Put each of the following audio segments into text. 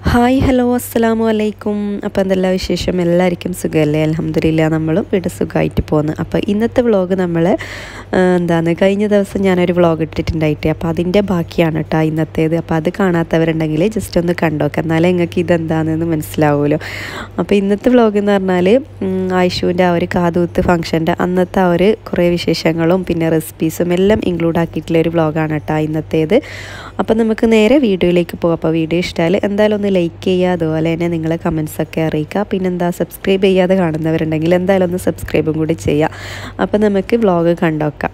hi hello അസ്സലാമു അലൈക്കും അപ്പോൾ എന്തെല്ലാം വിശേഷം എല്ലാവർക്കും സുഖമല്ലേ അലഹമ്മദില്ല നമ്മളും ഇവിടെ സുഖമായിട്ട് പോകുന്നു അപ്പോൾ ഇന്നത്തെ വ്ളോഗ് നമ്മൾ എന്താണ് കഴിഞ്ഞ ദിവസം ഞാനൊരു വ്ളോഗ് ഇട്ടിട്ടുണ്ടായിട്ട് അപ്പോൾ അതിൻ്റെ ബാക്കിയാണ് കേട്ടോ ഇന്നത്തേത് അപ്പോൾ അത് കാണാത്തവരുണ്ടെങ്കിൽ ജസ്റ്റ് ഒന്ന് കണ്ടോക്കാം എന്നാലേ നിങ്ങൾക്ക് ഇതെന്താണെന്ന് മനസ്സിലാവുമല്ലോ അപ്പോൾ ഇന്നത്തെ വ്ളോഗ് എന്ന് പറഞ്ഞാൽ ആയിഷുവിൻ്റെ ആ ഒരു കാതൂത്ത് ഫംഗ്ഷൻ്റെ അന്നത്തെ ആ ഒരു കുറേ വിശേഷങ്ങളും പിന്നെ റെസിപ്പീസും എല്ലാം ഇൻക്ലൂഡ് ആക്കിയിട്ടുള്ള ഒരു വ്ളോഗാണ് കേട്ടോ ഇന്നത്തേത് അപ്പോൾ നമുക്ക് നേരെ വീഡിയോയിലേക്ക് പോകാം അപ്പോൾ വീഡിയോ ഇഷ്ടമായാൽ എന്തായാലും ഒന്ന് ലൈക്ക് ചെയ്യുക അതുപോലെ തന്നെ നിങ്ങളെ കമൻസ് ഒക്കെ അറിയിക്കുക പിന്നെന്താ സബ്സ്ക്രൈബ് ചെയ്യാതെ കാണുന്നവരുണ്ടെങ്കിൽ എന്തായാലും ഒന്ന് സബ്സ്ക്രൈബും കൂടി ചെയ്യുക അപ്പോൾ നമുക്ക് വ്ളോഗ് കണ്ടോക്കാം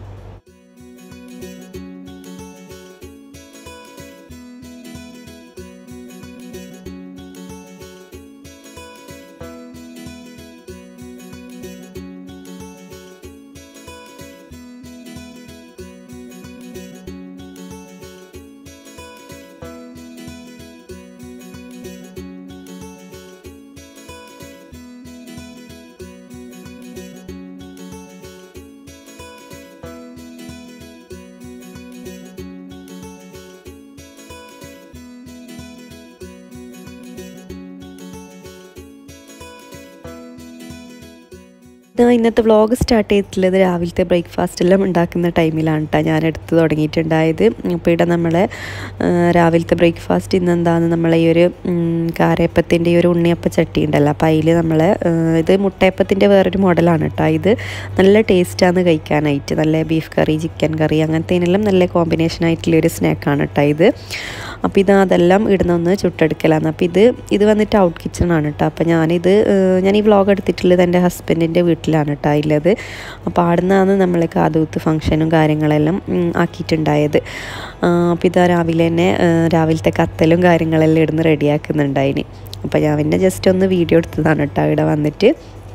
ഞാൻ ഇന്നത്തെ വ്ളോഗ് സ്റ്റാർട്ട് ചെയ്തിട്ടുള്ളത് രാവിലത്തെ ബ്രേക്ക്ഫാസ്റ്റ് എല്ലാം ഉണ്ടാക്കുന്ന ടൈമിലാണ് കേട്ടോ ഞാൻ എടുത്ത് തുടങ്ങിയിട്ടുണ്ടായത് അപ്പോൾ ഇവിടെ നമ്മളെ രാവിലത്തെ ബ്രേക്ക്ഫാസ്റ്റ് ഇന്ന് എന്താണ് നമ്മളെ ഈ ഒരു കാരയപ്പത്തിൻ്റെ ഈ ഒരു ഉണ്ണിയപ്പ ചട്ടി ഉണ്ടല്ലോ അപ്പോൾ അതിൽ നമ്മൾ ഇത് മുട്ടയപ്പത്തിൻ്റെ വേറൊരു മോഡലാണ് കേട്ടോ ഇത് നല്ല ടേസ്റ്റാണ് കഴിക്കാനായിട്ട് നല്ല ബീഫ് കറി ചിക്കൻ കറി അങ്ങനത്തേനെല്ലാം നല്ല കോമ്പിനേഷൻ ആയിട്ടുള്ളൊരു സ്നാക്കാണ് കേട്ടോ ഇത് അപ്പോൾ ഇത് അതെല്ലാം ഇടുന്നൊന്ന് ചുട്ടെടുക്കലാണ് അപ്പോൾ ഇത് ഇത് വന്നിട്ട് ഔട്ട് കിച്ചൺ ആണ് കേട്ടോ അപ്പോൾ ഞാനിത് ഞാൻ ഈ വ്ളോഗ് എടുത്തിട്ടുള്ളത് എൻ്റെ ഹസ്ബൻഡിൻ്റെ വീട്ടിലാണ് കേട്ടോ ഉള്ളത് അപ്പോൾ ആടുന്നാണ് നമ്മൾ കാതൂത്ത് ഫംഗ്ഷനും കാര്യങ്ങളെല്ലാം ആക്കിയിട്ടുണ്ടായത് അപ്പോൾ ഇതാ രാവിലെ തന്നെ രാവിലത്തെ കത്തലും കാര്യങ്ങളെല്ലാം ഇടുന്ന് റെഡിയാക്കുന്നുണ്ടായിന് അപ്പോൾ ഞാൻ പിന്നെ ജസ്റ്റ് ഒന്ന് വീഡിയോ എടുത്തതാണ് കേട്ടോ ഇവിടെ വന്നിട്ട്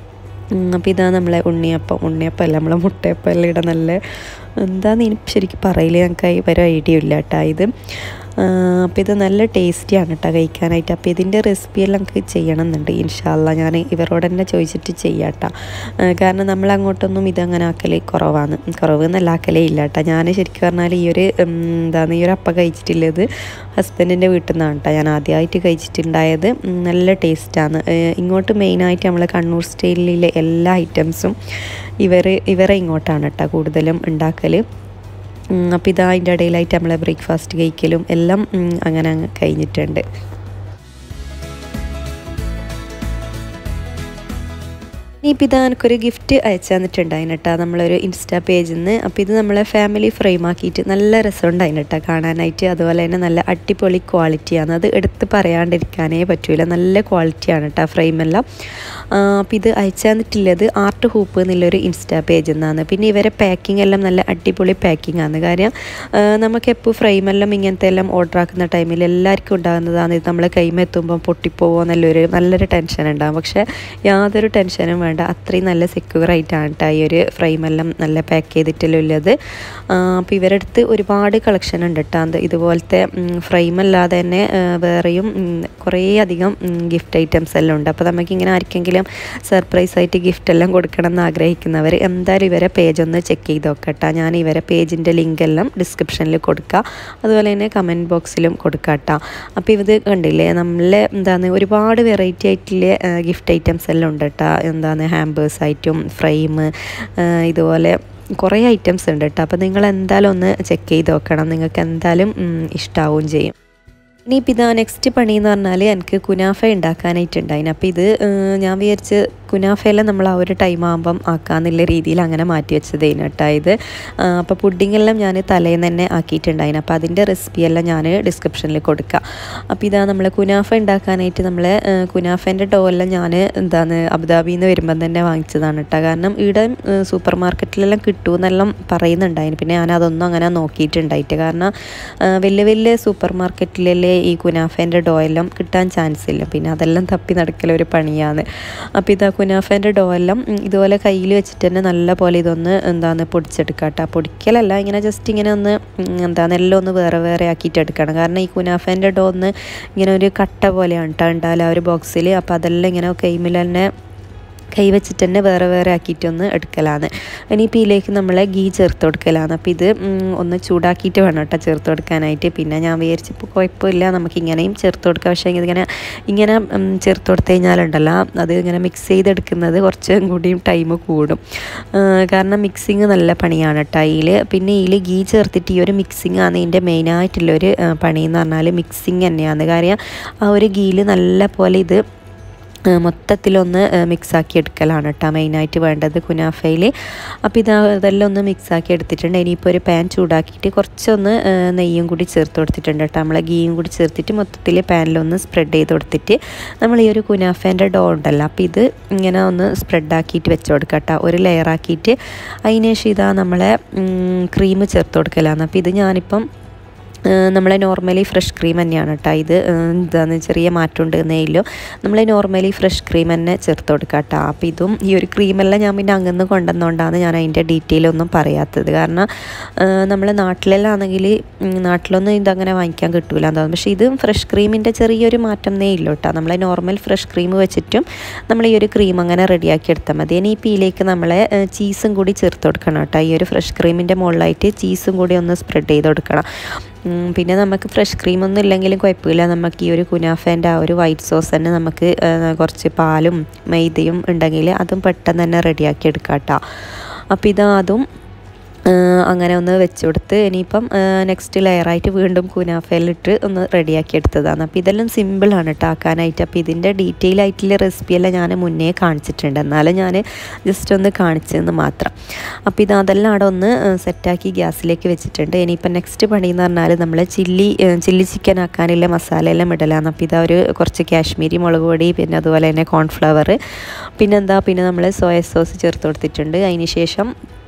അപ്പോൾ ഇതാ നമ്മളെ ഉണ്ണിയപ്പം ഉണ്ണിയപ്പം അല്ല നമ്മളെ മുട്ടയപ്പം എല്ലാം ഇവിടെ നല്ല എന്താണെന്ന് എനിക്ക് ശരിക്കും പറയില്ല ഞങ്ങൾക്ക് ഒരു ഐഡിയ ഇല്ല കേട്ടോ ഇത് അപ്പോൾ ഇത് നല്ല ടേസ്റ്റിയാണ് കേട്ടോ കഴിക്കാനായിട്ട് അപ്പോൾ ഇതിൻ്റെ റെസിപ്പി എല്ലാം നമുക്ക് ചെയ്യണം എന്നുണ്ട് ഇൻഷാല്ല ഞാൻ ഇവരോട് തന്നെ ചോദിച്ചിട്ട് ചെയ്യാം കേട്ടോ കാരണം നമ്മൾ അങ്ങോട്ടൊന്നും ഇതങ്ങനെ ആക്കൽ കുറവാണ് കുറവ് എന്നല്ല ആക്കലേ ഇല്ല കേട്ടോ ഞാൻ ശരിക്കും പറഞ്ഞാൽ ഈ ഒരു എന്താണ് ഈ ഒരു അപ്പം കഴിച്ചിട്ടുള്ളത് ഹസ്ബൻഡിൻ്റെ വീട്ടിൽ നിന്നാണ് കേട്ടോ ഞാൻ ആദ്യമായിട്ട് കഴിച്ചിട്ടുണ്ടായത് നല്ല ടേസ്റ്റാണ് ഇങ്ങോട്ട് മെയിനായിട്ട് നമ്മൾ കണ്ണൂർ സ്റ്റൈലിലെ എല്ലാ ഐറ്റംസും ഇവർ ഇവരെ ഇങ്ങോട്ടാണ് കേട്ടോ കൂടുതലും ഉണ്ടാക്കൽ അപ്പോൾ ഇതാ അതിൻ്റെ ഇടയിലായിട്ട് നമ്മളെ ബ്രേക്ക്ഫാസ്റ്റ് കഴിക്കലും എല്ലാം അങ്ങനെ അങ്ങ് കഴിഞ്ഞിട്ടുണ്ട് ഇനിയിപ്പോൾ ഇതാ എനിക്കൊരു ഗിഫ്റ്റ് അയച്ചു തന്നിട്ടുണ്ടായിന് കേട്ടോ നമ്മളൊരു ഇൻസ്റ്റാ പേജിൽ നിന്ന് അപ്പോൾ ഇത് നമ്മളെ ഫാമിലി ഫ്രെയിം ആക്കിയിട്ട് നല്ല രസമുണ്ടായിന് കേട്ടോ കാണാനായിട്ട് അതുപോലെ തന്നെ നല്ല അടിപൊളി ക്വാളിറ്റിയാണ് അത് എടുത്ത് പറയാണ്ടിരിക്കാനേ പറ്റൂല നല്ല ക്വാളിറ്റിയാണ് കേട്ടോ ഫ്രെയിമെല്ലാം അപ്പോൾ ഇത് അയച്ചു തന്നിട്ടുള്ളത് ആർട്ട് ഹൂപ്പ് എന്നുള്ളൊരു ഇൻസ്റ്റാ പേജിൽ നിന്നാണ് പിന്നെ ഇവരെ പാക്കിംഗ് എല്ലാം നല്ല അടിപൊളി പാക്കിംഗ് ആണ് കാര്യം നമുക്കെപ്പോൾ ഫ്രെയിമെല്ലാം ഇങ്ങനത്തെ എല്ലാം ഓർഡർ ആക്കുന്ന ടൈമിൽ എല്ലാവർക്കും ഉണ്ടാകുന്നതാണ് ഇത് നമ്മളെ കൈമെത്തുമ്പോൾ പൊട്ടിപ്പോവോ എന്നുള്ളൊരു നല്ലൊരു ടെൻഷൻ ഉണ്ടാകും പക്ഷേ യാതൊരു ടെൻഷനും വേണ്ട അത്രയും നല്ല സെക്യൂർ ആയിട്ടാണ് കേട്ടോ ഈ ഒരു ഫ്രെയിമെല്ലാം നല്ല പാക്ക് ചെയ്തിട്ടുള്ളത് അപ്പോൾ ഇവരുടെ അടുത്ത് ഒരുപാട് കളക്ഷൻ ഉണ്ട് കേട്ടോ അത് ഇതുപോലത്തെ ഫ്രെയിം അല്ലാതെ തന്നെ വേറെയും കുറേ അധികം ഗിഫ്റ്റ് ഐറ്റംസ് എല്ലാം ഉണ്ട് അപ്പോൾ നമുക്കിങ്ങനെ ആർക്കെങ്കിലും സർപ്രൈസ് ആയിട്ട് ഗിഫ്റ്റ് എല്ലാം കൊടുക്കണം എന്ന് ആഗ്രഹിക്കുന്നവർ എന്തായാലും ഇവരെ പേജ് ഒന്ന് ചെക്ക് ചെയ്ത് നോക്കട്ടോ ഞാൻ ഇവരെ പേജിൻ്റെ ലിങ്ക് എല്ലാം ഡിസ്ക്രിപ്ഷനിൽ കൊടുക്കുക അതുപോലെ തന്നെ കമൻറ്റ് ബോക്സിലും കൊടുക്കുക കേട്ടോ അപ്പോൾ ഇത് കണ്ടില്ലേ നമ്മളെ എന്താണ് ഒരുപാട് വെറൈറ്റി ആയിട്ടുള്ള ഗിഫ്റ്റ് ഐറ്റംസ് എല്ലാം ഉണ്ട് കേട്ടോ എന്താണ് ഹാമ്പേഴ്സ് ആയിട്ടും ഫ്രെയിം ഇതുപോലെ കുറേ ഐറ്റംസ് ഉണ്ട് കേട്ടോ അപ്പോൾ നിങ്ങൾ എന്തായാലും ഒന്ന് ചെക്ക് ചെയ്ത് നോക്കണം നിങ്ങൾക്ക് എന്തായാലും ഇഷ്ടാവും ചെയ്യും ഇനിയിപ്പോൾ ഇതാ നെക്സ്റ്റ് പണി എന്ന് പറഞ്ഞാൽ എനിക്ക് കുനാഫ ഉണ്ടാക്കാനായിട്ടുണ്ടായിന് അപ്പോൾ ഇത് ഞാൻ വിചാരിച്ച് കുനാഫയെല്ലാം നമ്മൾ ആ ഒരു ടൈം ആകുമ്പം ആക്കാന്നുള്ള രീതിയിൽ അങ്ങനെ മാറ്റി വെച്ചതേനു കേട്ടോ ഇത് അപ്പോൾ പുഡിങ്ങെല്ലാം ഞാൻ തലേന്ന് തന്നെ ആക്കിയിട്ടുണ്ടായിന് അപ്പോൾ അതിൻ്റെ റെസിപ്പിയെല്ലാം ഞാൻ ഡിസ്ക്രിപ്ഷനിൽ കൊടുക്കാം അപ്പോൾ ഇതാ നമ്മൾ കുനാഫ ഉണ്ടാക്കാനായിട്ട് നമ്മൾ കുനാഫേൻ്റെ ഡോ എല്ലാം ഞാൻ എന്താണ് അബുദാബിയിൽ നിന്ന് വരുമ്പം തന്നെ വാങ്ങിച്ചതാണ് കേട്ടോ കാരണം ഇവിടെ സൂപ്പർ മാർക്കറ്റിലെല്ലാം കിട്ടുമെന്നെല്ലാം പറയുന്നുണ്ടായിന് പിന്നെ ഞാൻ അതൊന്നും അങ്ങനെ നോക്കിയിട്ടുണ്ടായിട്ട് കാരണം വലിയ വലിയ സൂപ്പർ മാർക്കറ്റിലെ ഈ കുനാഫേൻ്റെ ഡോ എല്ലാം കിട്ടാൻ ചാൻസ് ഇല്ല പിന്നെ അതെല്ലാം തപ്പി നടക്കലൊരു പണിയാണ് അപ്പോൾ ഇതാ കുനാഫേൻ്റെ ഡോ എല്ലാം ഇതുപോലെ കയ്യിൽ വെച്ചിട്ട് തന്നെ നല്ല പോലെ ഇതൊന്ന് എന്താണ് പൊടിച്ചെടുക്കുക കേട്ടോ പൊടിക്കലല്ല ഇങ്ങനെ ജസ്റ്റ് ഇങ്ങനെ ഒന്ന് എന്താണ് എല്ലാം ഒന്ന് വേറെ വേറെ ആക്കിയിട്ട് എടുക്കണം കാരണം ഈ കുനാഫേൻ്റെ ഡോ ഒന്ന് ഇങ്ങനെ ഒരു കട്ട പോലെയാണ് കേട്ടോ ഉണ്ടാവില്ല ആ ഒരു ബോക്സിൽ അപ്പോൾ അതെല്ലാം ഇങ്ങനെ കൈമിൽ തന്നെ കൈ വെച്ചിട്ട് തന്നെ വേറെ വേറെ ആക്കിയിട്ടൊന്ന് എടുക്കലാണ് ഇനിയിപ്പോൾ ഇതിലേക്ക് നമ്മൾ ഗീ ചേർത്ത് കൊടുക്കലാണ് അപ്പോൾ ഇത് ഉം, ഒന്ന് ചൂടാക്കിയിട്ട് വേണം കേട്ടോ ചേർത്ത് കൊടുക്കാനായിട്ട് പിന്നെ ഞാൻ വിചാരിച്ചപ്പോൾ കുഴപ്പമില്ല നമുക്ക് ഇങ്ങനെയും ചേർത്ത് കൊടുക്കാം പക്ഷേ ഇതിങ്ങനെ ഇങ്ങനെ ഉം, ചേർത്ത് കൊടുത്തു കഴിഞ്ഞാലുണ്ടല്ലോ അത് ഇങ്ങനെ മിക്സ് ചെയ്തെടുക്കുന്നത് കുറച്ചും കൂടിയും ടൈം കൂടും ആ, കാരണം മിക്സിങ് നല്ല പണിയാണ് കേട്ടോ അതിൽ പിന്നെ ഇതിൽ ഗീ ചേർത്തിട്ട് ഈ ഒരു മിക്സിങ് ആണ് ഇതിൻ്റെ മെയിനായിട്ടുള്ളൊരു ആ, പണി എന്ന് പറഞ്ഞാൽ മിക്സിങ് തന്നെയാണ് കാര്യം ആ ഒരു ഗീല് നല്ല പോലെ ഇത് ആ, മൊത്തത്തിലൊന്ന് മിക്സാക്കി എടുക്കലാണ് കേട്ടോ മെയിനായിട്ട് വേണ്ടത് കുനാഫയിൽ അപ്പോൾ ഇത് അതെല്ലാം ഒന്ന് മിക്സാക്കി എടുത്തിട്ടുണ്ട് ഇനിയിപ്പോൾ ഒരു പാൻ ചൂടാക്കിയിട്ട് കുറച്ചൊന്ന് ആ, നെയ്യും കൂടി ചേർത്ത് കൊടുത്തിട്ടുണ്ട് കേട്ടോ നമ്മളെ ഗീയും കൂടി ചേർത്തിട്ട് മൊത്തത്തിൽ പാനിലൊന്ന് സ്പ്രെഡ് ചെയ്ത് കൊടുത്തിട്ട് നമ്മൾ ഈ ഒരു കുനാഫേൻ്റെ ഡോ ഉണ്ടല്ലോ അപ്പോൾ ഇത് ഇങ്ങനെ ഒന്ന് സ്പ്രെഡാക്കിയിട്ട് വെച്ച് കൊടുക്കാം കേട്ടോ ഒരു ലെയറാക്കിയിട്ട് അതിന് ശേഷം ഇതാ നമ്മളെ ക്രീം ചേർത്ത് കൊടുക്കലാണ് അപ്പോൾ ഇത് ഞാനിപ്പം ഏഹ് നമ്മളെ നോർമലി ഫ്രഷ് ക്രീം തന്നെയാണ് കേട്ടോ ഇത് ഏഹ് എന്താണ് ചെറിയ മാറ്റമുണ്ട് നെയ്യിലും നമ്മൾ നോർമലി ഫ്രഷ് ക്രീം തന്നെ ചേർത്ത് കൊടുക്കുക കേട്ടോ അപ്പോൾ ഇതും ഈ ഒരു ക്രീമെല്ലാം ഞാൻ പിന്നെ അങ്ങനെ കൊണ്ടുവന്നുകൊണ്ടാണ് ഞാൻ അതിൻ്റെ ഡീറ്റെയിൽ ഒന്നും പറയാത്തത് കാരണം ഏഹ് നമ്മളെ നാട്ടിലെല്ലാം ആണെങ്കിൽ നാട്ടിലൊന്നും ഇതങ്ങനെ വാങ്ങിക്കാൻ കിട്ടൂല എന്താണെന്ന് പക്ഷേ ഇത് ഫ്രഷ് ക്രീമിൻ്റെ ചെറിയൊരു മാറ്റം നെയ്യില്ല കേട്ടോ നമ്മളെ നോർമൽ ഫ്രഷ് ക്രീം വെച്ചിട്ടും നമ്മൾ ഈ ഒരു ക്രീം അങ്ങനെ റെഡിയാക്കി എടുത്താൽ മതി ഇനി ഇപ്പോൾ ഇതിലേക്ക് നമ്മളെ ഏഹ് ചീസും കൂടി ചേർത്ത് കൊടുക്കണം കേട്ടോ ഈ ഒരു ഫ്രഷ് ക്രീമിൻ്റെ മുകളിലായിട്ട് ചീസും കൂടി ഒന്ന് സ്പ്രെഡ് ചെയ്ത് കൊടുക്കണം ഉം, പിന്നെ നമുക്ക് ഫ്രഷ് ക്രീം ഒന്നും ഇല്ലെങ്കിലും കുഴപ്പമില്ല നമുക്ക് ഈ ഒരു കുനാഫേൻ്റെ ആ ഒരു വൈറ്റ് സോസ് തന്നെ നമുക്ക് ആ, കുറച്ച് പാലും മൈദയും ഉണ്ടെങ്കിൽ അതും പെട്ടെന്ന് തന്നെ റെഡിയാക്കി എടുക്കാം കേട്ടോ അപ്പോൾ ഇതാ അതും ആ, അങ്ങനെ ഒന്ന് വെച്ച് കൊടുത്ത് ഇനിയിപ്പം നെക്സ്റ്റ് ലെയറായിട്ട് വീണ്ടും കുനാഫയിലിട്ട് ഒന്ന് റെഡിയാക്കി എടുത്തതാണ് അപ്പോൾ ഇതെല്ലാം സിമ്പിളാണ് കേട്ടോ ആക്കാനായിട്ട് അപ്പോൾ ഇതിൻ്റെ ഡീറ്റെയിൽ ആയിട്ടുള്ള റെസിപ്പിയെല്ലാം ഞാൻ മുന്നേ കാണിച്ചിട്ടുണ്ട് എന്നാലും ഞാൻ ജസ്റ്റ് ഒന്ന് കാണിച്ചതെന്ന് മാത്രം അപ്പോൾ ഇത് അതെല്ലാം അവിടെ ഒന്ന് സെറ്റാക്കി ഗ്യാസിലേക്ക് വെച്ചിട്ടുണ്ട് ഇനിയിപ്പം നെക്സ്റ്റ് പണി എന്ന് പറഞ്ഞാൽ നമ്മൾ ചില്ലി ചില്ലി ചിക്കൻ ആക്കാനുള്ള മസാലയെല്ലാം ഇടലാണ് അപ്പോൾ ഇതാ ഒരു കുറച്ച് കാശ്മീരി മുളക് പൊടി പിന്നെ അതുപോലെ തന്നെ കോൺഫ്ലവർ പിന്നെന്താ പിന്നെ നമ്മൾ സോയ സോസ് ചേർത്ത് കൊടുത്തിട്ടുണ്ട് അതിന് ശേഷം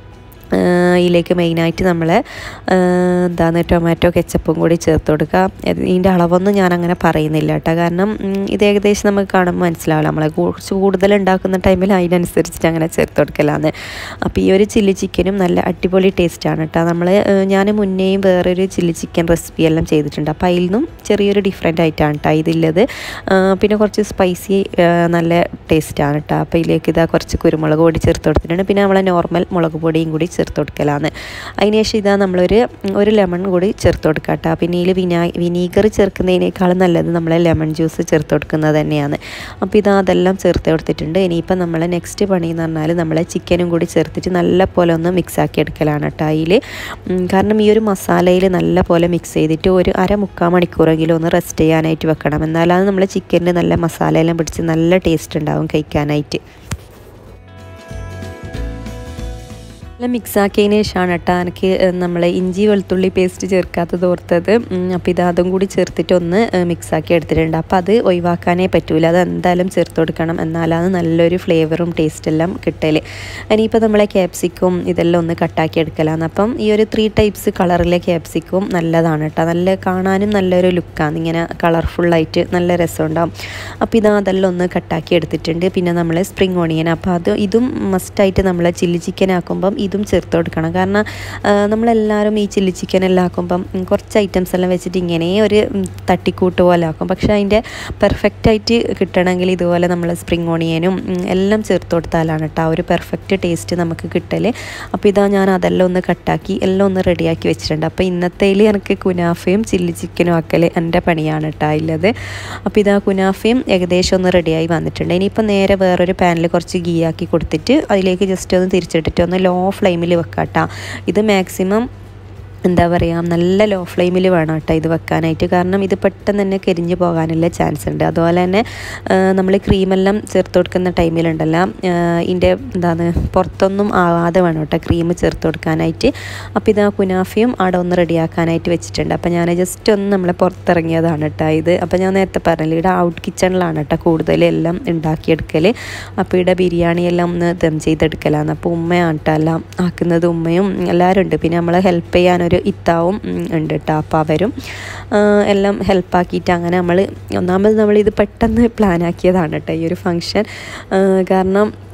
ആഹ് ഇതിലേക്ക് മെയിനായിട്ട് നമ്മൾ എന്താണ് ടൊമാറ്റോ കെച്ചപ്പും കൂടി ചേർത്ത് കൊടുക്കുക ഇത് ഇതിൻ്റെ അളവൊന്നും ഞാൻ അങ്ങനെ പറയുന്നില്ല കേട്ടോ കാരണം ഉം, ഇത് ഏകദേശം നമുക്ക് കാണുമ്പോൾ മനസ്സിലാവില്ല നമ്മളെ കുറച്ച് കൂടുതൽ ഉണ്ടാക്കുന്ന ടൈമിൽ അതിനനുസരിച്ചിട്ട് അങ്ങനെ ചേർത്ത് കൊടുക്കലാണ് അപ്പോൾ ഈ ഒരു ചില്ലി ചിക്കനും നല്ല അടിപൊളി ടേസ്റ്റാണ് കേട്ടോ നമ്മൾ ഞാൻ മുന്നേയും വേറൊരു ചില്ലി ചിക്കൻ റെസിപ്പി എല്ലാം ചെയ്തിട്ടുണ്ട് അപ്പോൾ അതിൽ നിന്നും ചെറിയൊരു ഡിഫറെൻ്റ് ആയിട്ടാണ് കേട്ടോ ഇതില്ലത് ആഹ് പിന്നെ കുറച്ച് സ്പൈസി നല്ല ടേസ്റ്റാണ് കേട്ടോ അപ്പോൾ ഇതിലേക്ക് ഇതാ കുറച്ച് കുരുമുളക് പൊടി ചേർത്ത് കൊടുത്തിട്ടുണ്ട് പിന്നെ നമ്മളെ നോർമൽ മുളക് പൊടിയും കൂടി ചേർത്ത് കൊടുക്കലാണ് അതിനുശേഷം ഇതാ നമ്മളൊരു ഉം, ഒരു ലെമൺ കൂടി ചേർത്ത് കൊടുക്കുക കേട്ടോ പിന്നെ ഇതിൽ വിനാ വിനീഗർ ചേർക്കുന്നതിനേക്കാളും നല്ലത് നമ്മളെ ലെമൺ ജ്യൂസ് ചേർത്ത് കൊടുക്കുന്നത് തന്നെയാണ് അപ്പോൾ ഇതാ അതെല്ലാം ചേർത്ത് കൊടുത്തിട്ടുണ്ട് ഇനിയിപ്പോൾ നമ്മൾ നെക്സ്റ്റ് പണി എന്ന് പറഞ്ഞാൽ നമ്മളെ ചിക്കനും കൂടി ചേർത്തിട്ട് നല്ല പോലെ ഒന്ന് മിക്സ് ആക്കി എടുക്കലാണ് കേട്ടോ അതിൽ കാരണം ഈ ഒരു മസാലയിൽ നല്ല പോലെ മിക്സ് ചെയ്തിട്ട് ഒരു അര മുക്കാൽ മണിക്കൂറെങ്കിലും ഒന്ന് റെസ്റ്റ് ചെയ്യാനായിട്ട് വെക്കണം എന്നാലാണ് നമ്മൾ ചിക്കനിൽ നല്ല മസാലയെല്ലാം പിടിച്ച് നല്ല ടേസ്റ്റ് ഉണ്ടാവും കഴിക്കാനായിട്ട് എല്ലാം മിക്സ് ആക്കിയതിന് ശേഷമാണ് കേട്ടോ എനിക്ക് നമ്മൾ ഇഞ്ചി വെളുത്തുള്ളി പേസ്റ്റ് ചേർക്കാത്തത് ഓർത്തത് അപ്പോൾ ഇത് അതും കൂടി ചേർത്തിട്ട് ഒന്ന് മിക്സ് ആക്കി എടുത്തിട്ടുണ്ട് അപ്പോൾ അത് ഒഴിവാക്കാനേ പറ്റൂല അത് എന്തായാലും ചേർത്ത് കൊടുക്കണം എന്നാലാണ് നല്ലൊരു ഫ്ലേവറും ടേസ്റ്റ് എല്ലാം കിട്ടൽ ഇനിയിപ്പോൾ നമ്മളെ ക്യാപ്സിക്കും ഇതെല്ലാം ഒന്ന് കട്ടാക്കി എടുക്കലാണ് അപ്പം ഈ ഒരു ത്രീ ടൈപ്സ് കളറിലെ ക്യാപ്സിക്കും നല്ലതാണ് കേട്ടോ നല്ല കാണാനും നല്ലൊരു ലുക്കാണ് ഇങ്ങനെ കളർഫുള്ളായിട്ട് നല്ല രസമുണ്ടാവും അപ്പോൾ ഇത് അതെല്ലാം ഒന്ന് കട്ടാക്കി എടുത്തിട്ടുണ്ട് പിന്നെ നമ്മൾ സ്പ്രിങ് ഓണിയൻ അപ്പോൾ അത് ഇതും മസ്റ്റായിട്ട് നമ്മൾ ചില്ലി ചിക്കൻ ആക്കുമ്പം ഇതും ചേർത്ത് കൊടുക്കണം കാരണം ആ, നമ്മളെല്ലാവരും ഈ ചില്ലി ചിക്കൻ എല്ലാം ആക്കുമ്പം ഉം, കുറച്ച് ഐറ്റംസ് എല്ലാം വെച്ചിട്ട് ഇങ്ങനെ ഒരു ഉം, തട്ടിക്കൂട്ട് പോലെ ആക്കും പക്ഷേ അതിൻ്റെ പെർഫെക്റ്റായിട്ട് കിട്ടണമെങ്കിൽ ഇതുപോലെ നമ്മൾ സ്പ്രിങ് ഓണിയനും ഉം, എല്ലാം ചേർത്ത് കൊടുത്താലാണ് കേട്ടോ ആ ഒരു പെർഫെക്റ്റ് ടേസ്റ്റ് നമുക്ക് കിട്ടൽ അപ്പോൾ ഇതാ ഞാൻ അതെല്ലാം ഒന്ന് കട്ടാക്കി എല്ലാം ഒന്ന് റെഡിയാക്കി വെച്ചിട്ടുണ്ട് അപ്പോൾ ഇന്നത്തേൽ എനിക്ക് കുനാഫയും ചില്ലി ചിക്കനും ആക്കൽ എൻ്റെ പണിയാണ് കേട്ടോ ഉള്ളത് അപ്പോൾ ഇതാ കുനാഫയും ഏകദേശം ഒന്ന് റെഡിയായി വന്നിട്ടുണ്ട് ഇനിയിപ്പോൾ നേരെ വേറൊരു പാനിൽ കുറച്ച് ഗീ ആക്കി കൊടുത്തിട്ട് അതിലേക്ക് ജസ്റ്റ് ഒന്ന് തിരിച്ചിട്ടിട്ട് ഒന്ന് ലോ ഫ്ലെയിമിൽ വെക്കാം കേട്ടോ ഇത് മാക്സിമം എന്താ പറയുക നല്ല ലോ ഫ്ലെയിമിൽ വേണം കേട്ടോ ഇത് വെക്കാനായിട്ട് കാരണം ഇത് പെട്ടെന്ന് തന്നെ കരിഞ്ഞു പോകാനുള്ള ചാൻസ് ഉണ്ട് അതുപോലെ തന്നെ നമ്മൾ ക്രീമെല്ലാം ചേർത്ത് കൊടുക്കുന്ന ടൈമിലുണ്ടല്ലോ ഇതിൻ്റെ എന്താണ് പുറത്തൊന്നും ആവാതെ വേണം കേട്ടോ ക്രീം ചേർത്ത് കൊടുക്കാനായിട്ട് അപ്പോൾ ഇത് ആ കുനാഫയും അവിടെ ഒന്ന് റെഡിയാക്കാനായിട്ട് വെച്ചിട്ടുണ്ട് അപ്പോൾ ഞാൻ ജസ്റ്റ് ഒന്ന് നമ്മളെ പുറത്തിറങ്ങിയതാണ് കേട്ടോ ഇത് അപ്പോൾ ഞാൻ നേരത്തെ പറഞ്ഞില്ല ഇവിടെ ഔട്ട് കിച്ചണിലാണ് കേട്ടോ കൂടുതൽ എല്ലാം ഉണ്ടാക്കിയെടുക്കൽ അപ്പോൾ ഇവിടെ ബിരിയാണി എല്ലാം ഒന്ന് ദം ചെയ്തെടുക്കലാണ് അപ്പോൾ ഉമ്മയാണ് കേട്ടോ എല്ലാം ആക്കുന്നത് ഉമ്മയും എല്ലാവരും ഉണ്ട് പിന്നെ നമ്മളെ ഹെൽപ്പ് ചെയ്യാനൊരു ഇത്താവും ഉം, ഉണ്ട് കേട്ടോ അപ്പോൾ അവരും ആ, എല്ലാം ഹെൽപ്പാക്കിയിട്ട് അങ്ങനെ നമ്മൾ ഒന്നാമത് നമ്മളിത് പെട്ടെന്ന് പ്ലാൻ ആക്കിയതാണ് കേട്ടോ ഈ ഒരു ഫംഗ്ഷൻ കാരണം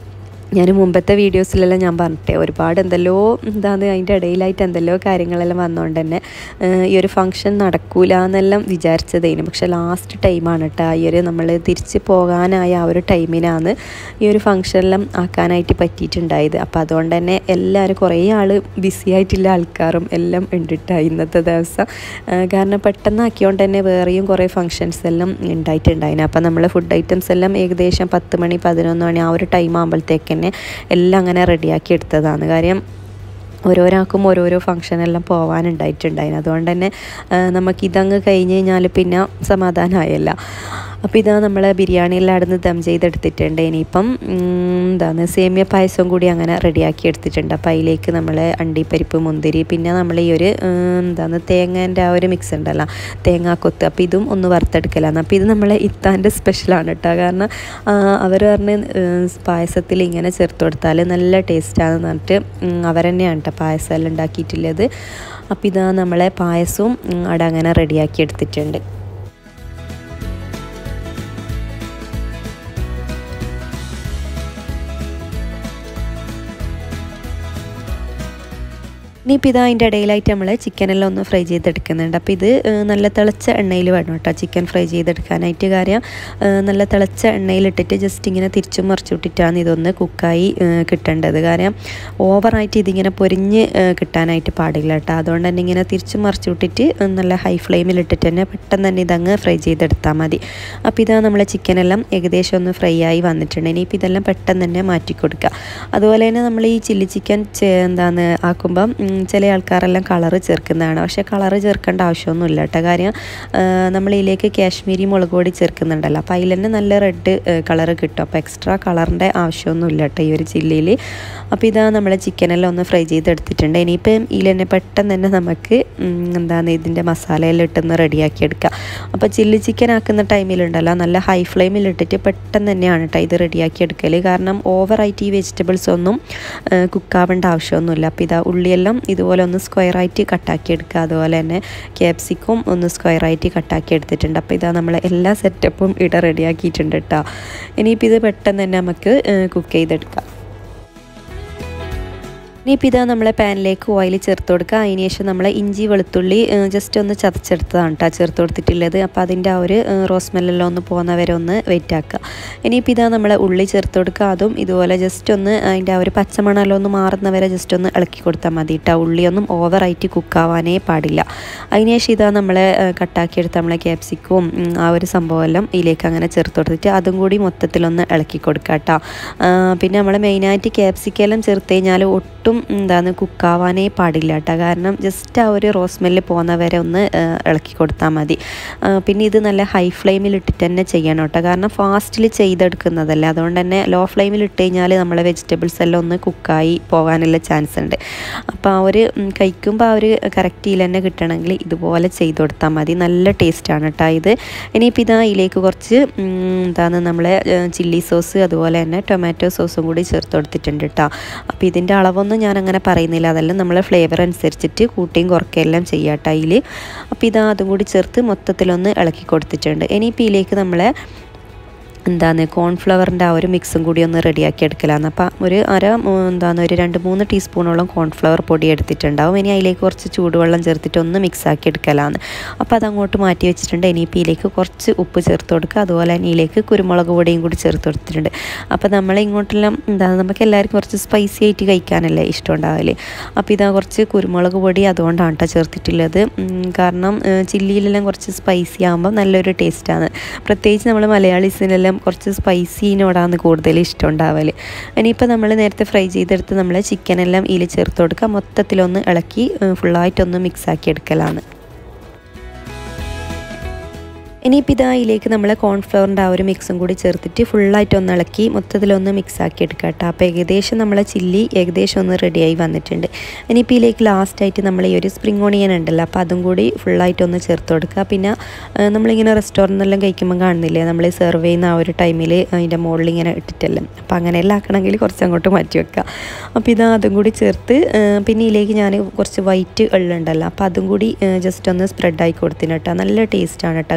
ഞാൻ മുമ്പത്തെ വീഡിയോസിലെല്ലാം ഞാൻ പറഞ്ഞിട്ടേ ഒരുപാട് എന്തെല്ലോ എന്താണ് അതിൻ്റെ ഇടയിലായിട്ട് എന്തെല്ലോ കാര്യങ്ങളെല്ലാം വന്നുകൊണ്ട് തന്നെ ഏഹ്, ഈ ഒരു ഫംഗ്ഷൻ നടക്കൂല എന്നെല്ലാം വിചാരിച്ചതേനു പക്ഷെ ലാസ്റ്റ് ടൈമാണ് കേട്ടോ ഈ ഒരു നമ്മൾ തിരിച്ച് പോകാനായ ആ ഒരു ടൈമിനാണ് ഈ ഒരു ഫംഗ്ഷനെല്ലാം ആക്കാനായിട്ട് പറ്റിയിട്ടുണ്ടായത് അപ്പോൾ അതുകൊണ്ട് തന്നെ എല്ലാവരും കുറേ ആൾ ബിസി ആയിട്ടുള്ള ആൾക്കാരും എല്ലാം ഉണ്ട് ട്ടോ ഇന്നത്തെ ദിവസം ഏഹ്, കാരണം പെട്ടെന്ന് ആക്കിയോണ്ട് തന്നെ വേറെയും കുറേ ഫങ്ഷൻസ് എല്ലാം ഉണ്ടായിട്ടുണ്ടായിന് അപ്പോൾ നമ്മൾ ഫുഡ് ഐറ്റംസ് എല്ലാം ഏകദേശം പത്ത് മണി പതിനൊന്ന് മണി ആ ഒരു ടൈം ആകുമ്പോഴത്തേക്ക് തന്നെ എല്ലാം അങ്ങനെ റെഡിയാക്കി എടുത്തതാണ് കാര്യം ഓരോരാൾക്കും ഓരോരോ ഫംഗ്ഷനെല്ലാം പോകാനുണ്ടായിട്ടുണ്ടായിരുന്നു അതുകൊണ്ട് തന്നെ ആ, നമുക്കിതങ്ങ് കഴിഞ്ഞ് കഴിഞ്ഞാൽ പിന്നെ സമാധാനമായല്ല അപ്പോൾ ഇതാ നമ്മൾ ബിരിയാണിയെല്ലാം അവിടുന്ന് ദം ചെയ്തെടുത്തിട്ടുണ്ട് ഇനിയിപ്പം ഉം, എന്താണ് സേമിയ പായസവും കൂടി അങ്ങനെ റെഡിയാക്കി എടുത്തിട്ടുണ്ട് അപ്പോൾ അതിലേക്ക് നമ്മൾ അണ്ടിപ്പരിപ്പ് മുന്തിരി പിന്നെ നമ്മൾ ഈ ഒരു ഉം, എന്താണ് തേങ്ങേൻ്റെ ആ ഒരു മിക്സ് ഉണ്ടല്ലോ തേങ്ങാക്കൊത്ത് അപ്പോൾ ഇതും ഒന്ന് വറുത്തെടുക്കലാണ് അപ്പോൾ ഇത് നമ്മളെ ഇത്താൻ്റെ സ്പെഷ്യലാണ് കേട്ടോ കാരണം അവർ പറഞ്ഞ് പായസത്തിൽ ഇങ്ങനെ ചേർത്ത് കൊടുത്താൽ നല്ല ടേസ്റ്റാണെന്ന് പറഞ്ഞിട്ട് ഉം, അവരെന്നെയാണ് കേട്ടോ പായസം എല്ലാം ഉണ്ടാക്കിയിട്ടുള്ളത് അപ്പോൾ ഇതാ നമ്മളെ പായസവും ഉം, അവിടെ അങ്ങനെ റെഡിയാക്കി എടുത്തിട്ടുണ്ട് ഇനിയിപ്പോൾ ഇതാ അതിൻ്റെ ഇടയിലായിട്ട് നമ്മൾ ചിക്കനെല്ലാം ഒന്ന് ഫ്രൈ ചെയ്തെടുക്കുന്നുണ്ട് അപ്പോൾ ഇത് ഏഹ്, നല്ല തിളച്ച എണ്ണയിൽ വേണം കേട്ടോ ചിക്കൻ ഫ്രൈ ചെയ്തെടുക്കാനായിട്ട് കാര്യം ഏഹ്, നല്ല തിളച്ച എണ്ണയിലിട്ടിട്ട് ജസ്റ്റ് ഇങ്ങനെ തിരിച്ചും മറിച്ചിട്ടിട്ടാണ് ഇതൊന്ന് കുക്കായി ഏഹ്, കിട്ടേണ്ടത് കാര്യം ഓവറായിട്ട് ഇതിങ്ങനെ പൊരിഞ്ഞ് ഏഹ്, കിട്ടാനായിട്ട് പാടില്ല കേട്ടോ അതുകൊണ്ട് തന്നെ ഇങ്ങനെ തിരിച്ചും മറിച്ചിട്ടിട്ട് നല്ല ഹൈ ഫ്ലെയിമിലിട്ടിട്ട് തന്നെ പെട്ടെന്ന് തന്നെ ഇതങ്ങ് ഫ്രൈ ചെയ്തെടുത്താൽ മതി അപ്പോൾ ഇതാ നമ്മളെ ചിക്കനെല്ലാം ഏകദേശം ഒന്ന് ഫ്രൈ ആയി വന്നിട്ടുണ്ട് ഇനിയിപ്പോൾ ഇതെല്ലാം പെട്ടെന്ന് തന്നെ മാറ്റി കൊടുക്കുക അതുപോലെ തന്നെ നമ്മൾ ഈ ചില്ലി ചിക്കൻ എന്താണ് ആക്കുമ്പം ഉം, ചില ആൾക്കാരെല്ലാം കളറ് ചേർക്കുന്നതാണ് പക്ഷേ കളറ് ചേർക്കേണ്ട ആവശ്യമൊന്നുമില്ല കേട്ടോ കാര്യം ആ, നമ്മൾ ഇതിലേക്ക് കാശ്മീരി മുളക് പൊടി ചേർക്കുന്നുണ്ടല്ലോ അപ്പോൾ അതിൽ തന്നെ നല്ല റെഡ് കളറ് കിട്ടും അപ്പോൾ എക്സ്ട്രാ കളറിൻ്റെ ആവശ്യമൊന്നുമില്ല കേട്ടോ ഈ ഒരു ചില്ലിയിൽ അപ്പോൾ ഇതാ നമ്മൾ ചിക്കനെല്ലാം ഒന്ന് ഫ്രൈ ചെയ്തെടുത്തിട്ടുണ്ട് ഇനിയിപ്പം ഇതിൽ തന്നെ പെട്ടെന്ന് തന്നെ നമുക്ക് ഉം, എന്താണ് ഇതിൻ്റെ മസാലയെല്ലാം ഇട്ടൊന്ന് റെഡിയാക്കി എടുക്കുക അപ്പോൾ ചില്ലി ചിക്കൻ ആക്കുന്ന ടൈമിലുണ്ടല്ലോ നല്ല ഹൈ ഫ്ലെയിമിൽ ഇട്ടിട്ട് പെട്ടെന്ന് തന്നെയാണ് കേട്ടോ ഇത് റെഡിയാക്കി എടുക്കൽ കാരണം ഓവറായിട്ട് ഈ വെജിറ്റബിൾസ് ഒന്നും കുക്കാവേണ്ട ആവശ്യമൊന്നുമില്ല അപ്പോൾ ഇതാ ഉള്ളിയെല്ലാം ഇതുപോലെ ഒന്ന് സ്ക്വയറായിട്ട് കട്ടാക്കി എടുക്കുക അതുപോലെ തന്നെ ക്യാപ്സിക്കും ഒന്ന് സ്ക്വയറായിട്ട് കട്ടാക്കി എടുത്തിട്ടുണ്ട് അപ്പോൾ ഇതാ നമ്മൾ എല്ലാ സെറ്റപ്പും ഇവിടെ റെഡിയാക്കിയിട്ടുണ്ട് കേട്ടോ ഇനിയിപ്പോൾ ഇത് പെട്ടെന്ന് തന്നെ നമുക്ക് കുക്ക് ചെയ്തെടുക്കാം ഇനിയിപ്പോൾ ഇതാ നമ്മളെ പാനിലേക്ക് ഓയിൽ ചേർത്ത് കൊടുക്കുക അതിന് ശേഷം നമ്മൾ ഇഞ്ചി വെളുത്തുള്ളി ജസ്റ്റ് ഒന്ന് ചതച്ചെടുത്തതാണ് കേട്ടോ ചേർത്ത് കൊടുത്തിട്ടുള്ളത് അപ്പോൾ അതിൻ്റെ ആ ഒരു റോസ് സ്മെല്ലെല്ലാം ഒന്ന് പോകുന്ന വരെ ഒന്ന് വെയിറ്റ് ആക്കുക ഇനിയിപ്പോൾ ഇതാ നമ്മൾ ഉള്ളി ചേർത്ത് കൊടുക്കുക അതും ഇതുപോലെ ജസ്റ്റ് ഒന്ന് അതിൻ്റെ ആ ഒരു പച്ചമണമെല്ലാം ഒന്ന് മാറുന്ന വരെ ജസ്റ്റ് ഒന്ന് ഇളക്കി കൊടുത്താൽ മതി കേട്ടോ ഉള്ളിയൊന്നും ഓവറായിട്ട് കുക്കാവാനേ പാടില്ല അതിന് ശേഷം ഇതാ നമ്മളെ കട്ടാക്കിയെടുത്ത് നമ്മളെ ക്യാപ്സിക്കും ആ ഒരു സംഭവമെല്ലാം ഇതിലേക്ക് അങ്ങനെ ചേർത്ത് കൊടുത്തിട്ട് അതും കൂടി മൊത്തത്തിലൊന്ന് ഇളക്കി കൊടുക്കുക കേട്ടോ പിന്നെ നമ്മൾ മെയിനായിട്ട് ക്യാപ്സിക്കെല്ലാം ചേർത്ത് കഴിഞ്ഞാൽ ഒട്ടും എന്താണ് കുക്കാവാനേ പാടില്ല കേട്ടോ കാരണം ജസ്റ്റ് ആ ഒരു റോസ് സ്മെല്ല് പോകുന്ന വരെ ഒന്ന് ആ, ഇളക്കി കൊടുത്താൽ മതി ആ, പിന്നെ ഇത് നല്ല ഹൈ ഫ്ലെയിമിൽ ഇട്ടിട്ട് തന്നെ ചെയ്യണം കേട്ടോ കാരണം ഫാസ്റ്റിൽ ചെയ്തെടുക്കുന്നതല്ല അതുകൊണ്ട് തന്നെ ലോ ഫ്ലെയിമിൽ ഇട്ട് കഴിഞ്ഞാൽ നമ്മളെ വെജിറ്റബിൾസ് എല്ലാം ഒന്ന് കുക്കായി പോകാനുള്ള ചാൻസ് ഉണ്ട് അപ്പോൾ ആ ഒരു ഉം, കഴിക്കുമ്പോൾ ആ ഒരു കറക്റ്റിൽ തന്നെ കിട്ടണമെങ്കിൽ ഇതുപോലെ ചെയ്ത് കൊടുത്താൽ മതി നല്ല ടേസ്റ്റാണ് കേട്ടോ ഇത് ഇനിയിപ്പോൾ ഇതാ ഇതിലേക്ക് കുറച്ച് ഉം, എന്താണ് നമ്മളെ ചില്ലി സോസ് അതുപോലെ തന്നെ ടൊമാറ്റോ സോസും കൂടി ചേർത്ത് കൊടുത്തിട്ടുണ്ട് കേട്ടോ അപ്പോൾ ഇതിൻ്റെ അളവൊന്നും ഞാൻ അങ്ങനെ പറയുന്നില്ല അതെല്ലാം നമ്മളെ ഫ്ലേവർ അനുസരിച്ചിട്ട് കൂട്ടിയും കുറയ്ക്കുകയെല്ലാം ചെയ്യാം കേട്ടോ അതിൽ അപ്പോൾ ഇതാ അതും കൂടി ചേർത്ത് മൊത്തത്തിലൊന്ന് ഇളക്കി കൊടുത്തിട്ടുണ്ട് ഇനിയിപ്പോൾ ഇതിലേക്ക് നമ്മളെ എന്താണ് കോൺഫ്ലവറിൻ്റെ ആ ഒരു മിക്സും കൂടി ഒന്ന് റെഡിയാക്കി എടുക്കലാണ് അപ്പോൾ ഒരു അര മൂ- എന്താണ് ഒരു രണ്ട് മൂന്ന് ടീസ്പൂണോളം കോൺഫ്ലവർ പൊടി എടുത്തിട്ടുണ്ടാവും ഇനി അതിലേക്ക് കുറച്ച് ചൂടുവെള്ളം ചേർത്തിട്ട് ഒന്ന് മിക്സ് ആക്കി എടുക്കലാണ് അപ്പോൾ അത് അങ്ങോട്ട് മാറ്റി വെച്ചിട്ടുണ്ട് ഇനിയിപ്പോൾ ഇതിലേക്ക് കുറച്ച് ഉപ്പ് ചേർത്ത് കൊടുക്കുക അതുപോലെ തന്നെ ഇതിലേക്ക് കുരുമുളക് പൊടിയും കൂടി ചേർത്ത് കൊടുത്തിട്ടുണ്ട് അപ്പോൾ നമ്മൾ ഇങ്ങോട്ടെല്ലാം എന്താണ് നമുക്ക് എല്ലാവർക്കും കുറച്ച് സ്പൈസി ആയിട്ട് കഴിക്കാനല്ലേ ഇഷ്ടം ഉണ്ടാവില്ലേ അപ്പോൾ ഇതാ കുറച്ച് കുരുമുളക് പൊടി അതുകൊണ്ടാണ് കേട്ടോ ചേർത്തിട്ടുള്ളത് ഉം, കാരണം ഏഹ്, ചില്ലിയിലെല്ലാം കുറച്ച് സ്പൈസി ആകുമ്പോൾ നല്ലൊരു ടേസ്റ്റാണ് പ്രത്യേകിച്ച് നമ്മൾ മലയാളീസിനെല്ലാം കുറച്ച് സ്പൈസിനോടാണ് കൂടുതൽ ഇഷ്ടം ഉണ്ടാവൽ ഇനിയിപ്പോൾ നമ്മൾ നേരത്തെ ഫ്രൈ ചെയ്തെടുത്ത് നമ്മൾ ചിക്കനെല്ലാം ഇതിൽ ചേർത്ത് കൊടുക്കുക മൊത്തത്തിലൊന്ന് ഇളക്കി ഏഹ്, ഫുള്ളായിട്ടൊന്ന് മിക്സ് ആക്കി എടുക്കലാണ് ഇനിയിപ്പോൾ ഇതാ ഇതിലേക്ക് നമ്മൾ കോൺഫ്ലവറിൻ്റെ ആ ഒരു മിക്സും കൂടി ചേർത്തിട്ട് ഫുള്ളായിട്ട് ഒന്ന് ഇളക്കി മൊത്തത്തിലൊന്ന് മിക്സ് ആക്കി എടുക്കുക കേട്ടോ അപ്പോൾ ഏകദേശം നമ്മളെ ചില്ലി ഏകദേശം ഒന്ന് റെഡിയായി വന്നിട്ടുണ്ട് ഇനിയിപ്പോൾ ഇതിലേക്ക് ലാസ്റ്റായിട്ട് നമ്മൾ ഈ ഒരു സ്പ്രിംഗ് ഓണിയൻ ഉണ്ടല്ലോ അപ്പോൾ അതും കൂടി ഫുള്ളായിട്ട് ഒന്ന് ചേർത്ത് കൊടുക്കുക പിന്നെ ആ, നമ്മളിങ്ങനെ റെസ്റ്റോറൻറ്റിലെല്ലാം കഴിക്കുമ്പോൾ കാണുന്നില്ലേ നമ്മൾ സെർവ് ചെയ്യുന്ന ആ ഒരു ടൈമിൽ അതിൻ്റെ മുകളിൽ ഇങ്ങനെ ഇട്ടിട്ടല്ലേ അപ്പോൾ അങ്ങനെയെല്ലാം ആക്കണമെങ്കിൽ കുറച്ച് അങ്ങോട്ട് മാറ്റി വെക്കുക അപ്പോൾ ഇതാ അതും കൂടി ചേർത്ത് ആ, പിന്നെ ഇതിലേക്ക് ഞാൻ കുറച്ച് വൈറ്റ് എള്ളുണ്ടല്ലോ അപ്പോൾ അതും കൂടി ജസ്റ്റ് ഒന്ന് സ്പ്രെഡായി കൊടുത്തിന് കേട്ടോ നല്ല ടേസ്റ്റാണ് കേട്ടോ കഴിക്കാനായിട്ട്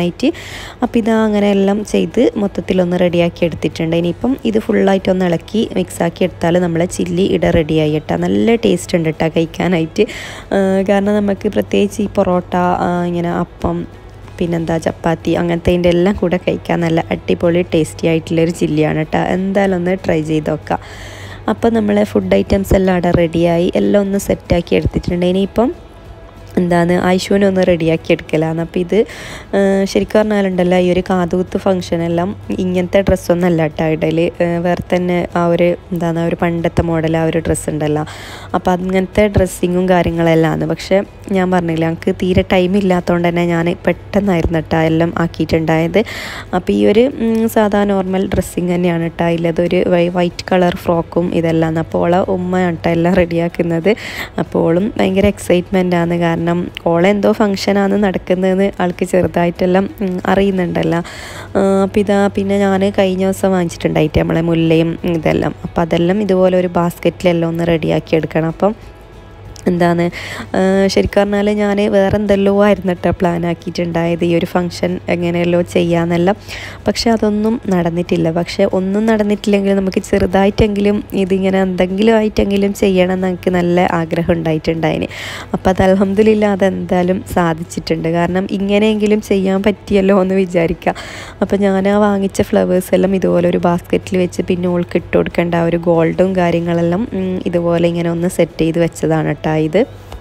വെക്കാനായിട്ട് അപ്പോൾ ഇതാ അങ്ങനെ എല്ലാം ചെയ്ത് മൊത്തത്തിലൊന്ന് റെഡിയാക്കി എടുത്തിട്ടുണ്ട് ഇനിയിപ്പം ഇത് ഫുള്ളായിട്ടൊന്ന് ഇളക്കി മിക്സാക്കി എടുത്താൽ നമ്മളെ ചില്ലി ഇട റെഡിയായി കേട്ടോ നല്ല ടേസ്റ്റ് ഉണ്ട് കേട്ടോ കഴിക്കാനായിട്ട് കാരണം നമുക്ക് പ്രത്യേകിച്ച് ഈ പൊറോട്ട ഇങ്ങനെ അപ്പം പിന്നെന്താ ചപ്പാത്തി അങ്ങനത്തെ എല്ലാം കൂടെ കഴിക്കാൻ നല്ല അടിപൊളി ടേസ്റ്റി ആയിട്ടുള്ളൊരു ചില്ലിയാണ് കേട്ടോ എന്തായാലും ഒന്ന് ട്രൈ ചെയ്ത് നോക്കാം അപ്പോൾ നമ്മളെ ഫുഡ് ഐറ്റംസ് എല്ലാം അവിടെ റെഡിയായി എല്ലാം ഒന്ന് സെറ്റാക്കി എടുത്തിട്ടുണ്ട് ഇനിയിപ്പം എന്താണ് ഐശുവിനെ ഒന്ന് റെഡിയാക്കി എടുക്കലാണ് അപ്പോൾ ഇത് ശരിക്കും പറഞ്ഞാലുണ്ടല്ലോ ഈ ഒരു കാതുകുത്ത് ഫംഗ്ഷനെല്ലാം ഇങ്ങനത്തെ ഡ്രസ്സൊന്നും അല്ല കേട്ടോ ഇടയിൽ വേറെ തന്നെ ആ ഒരു എന്താണ് ആ ഒരു പണ്ടത്തെ മോഡൽ ആ ഒരു ഡ്രസ്സ് ഉണ്ടല്ലോ അപ്പോൾ അങ്ങനത്തെ ഡ്രസ്സിങ്ങും കാര്യങ്ങളെല്ലാം ആണ് പക്ഷേ ഞാൻ പറഞ്ഞില്ല ഞങ്ങൾക്ക് തീരെ ടൈം ഇല്ലാത്തതുകൊണ്ട് തന്നെ ഞാൻ പെട്ടെന്നായിരുന്നു കേട്ടോ എല്ലാം ആക്കിയിട്ടുണ്ടായത് അപ്പോൾ ഈ ഒരു സാധാ നോർമൽ ഡ്രസ്സിങ് തന്നെയാണ് കേട്ടോ ഇല്ലത് ഒരു വൈറ്റ് കളർ ഫ്രോക്കും ഇതെല്ലാം അപ്പോൾ ഓളെ ഉമ്മയാണ് കേട്ടോ എല്ലാം റെഡിയാക്കുന്നത് അപ്പോൾ ഓളും ഭയങ്കര എക്സൈറ്റ്മെൻ്റ് ആണ് കാരണം കാരണം ഓളെന്തോ ഫങ്ഷനാണ് നടക്കുന്നതെന്ന് ആൾക്ക് ചെറുതായിട്ടെല്ലാം അറിയുന്നുണ്ടല്ലോ അപ്പോൾ ഇതാ പിന്നെ ഞാൻ കഴിഞ്ഞ ദിവസം വാങ്ങിച്ചിട്ടുണ്ടായിട്ട് നമ്മളെ മുല്ലയും ഇതെല്ലാം അപ്പോൾ അതെല്ലാം ഇതുപോലെ ഒരു ബാസ്ക്കറ്റിലെല്ലാം ഒന്ന് റെഡിയാക്കി എടുക്കണം അപ്പം എന്താണ് ശരിക്കും പറഞ്ഞാൽ ഞാൻ വേറെ എന്തെല്ലോ ആയിരുന്നു കേട്ടോ പ്ലാൻ ആക്കിയിട്ടുണ്ടായത് ഈ ഒരു ഫംഗ്ഷൻ എങ്ങനെയല്ലോ ചെയ്യാമെന്നെല്ലാം പക്ഷെ അതൊന്നും നടന്നിട്ടില്ല പക്ഷെ ഒന്നും നടന്നിട്ടില്ലെങ്കിൽ നമുക്ക് ചെറുതായിട്ടെങ്കിലും ഇതിങ്ങനെ എന്തെങ്കിലും ആയിട്ടെങ്കിലും ചെയ്യണം എന്ന് എനിക്ക് നല്ല ആഗ്രഹം ഉണ്ടായിട്ടുണ്ടായിന് അപ്പോൾ അത് അലഹമ്മദില്ല അതെന്തായാലും സാധിച്ചിട്ടുണ്ട് കാരണം ഇങ്ങനെയെങ്കിലും ചെയ്യാൻ പറ്റിയല്ലോ എന്ന് വിചാരിക്കുക അപ്പോൾ ഞാൻ ആ വാങ്ങിച്ച ഫ്ലവേഴ്സ് എല്ലാം ഇതുപോലെ ഒരു ബാസ്ക്കറ്റിൽ വെച്ച് പിന്നെ ഓൾക്ക് ഇട്ട് കൊടുക്കേണ്ട ആ ഒരു ഗോൾഡും കാര്യങ്ങളെല്ലാം ഇതുപോലെ ഇങ്ങനെ ഒന്ന് സെറ്റ് ചെയ്ത് വെച്ചതാണ് കേട്ടോ ഇത്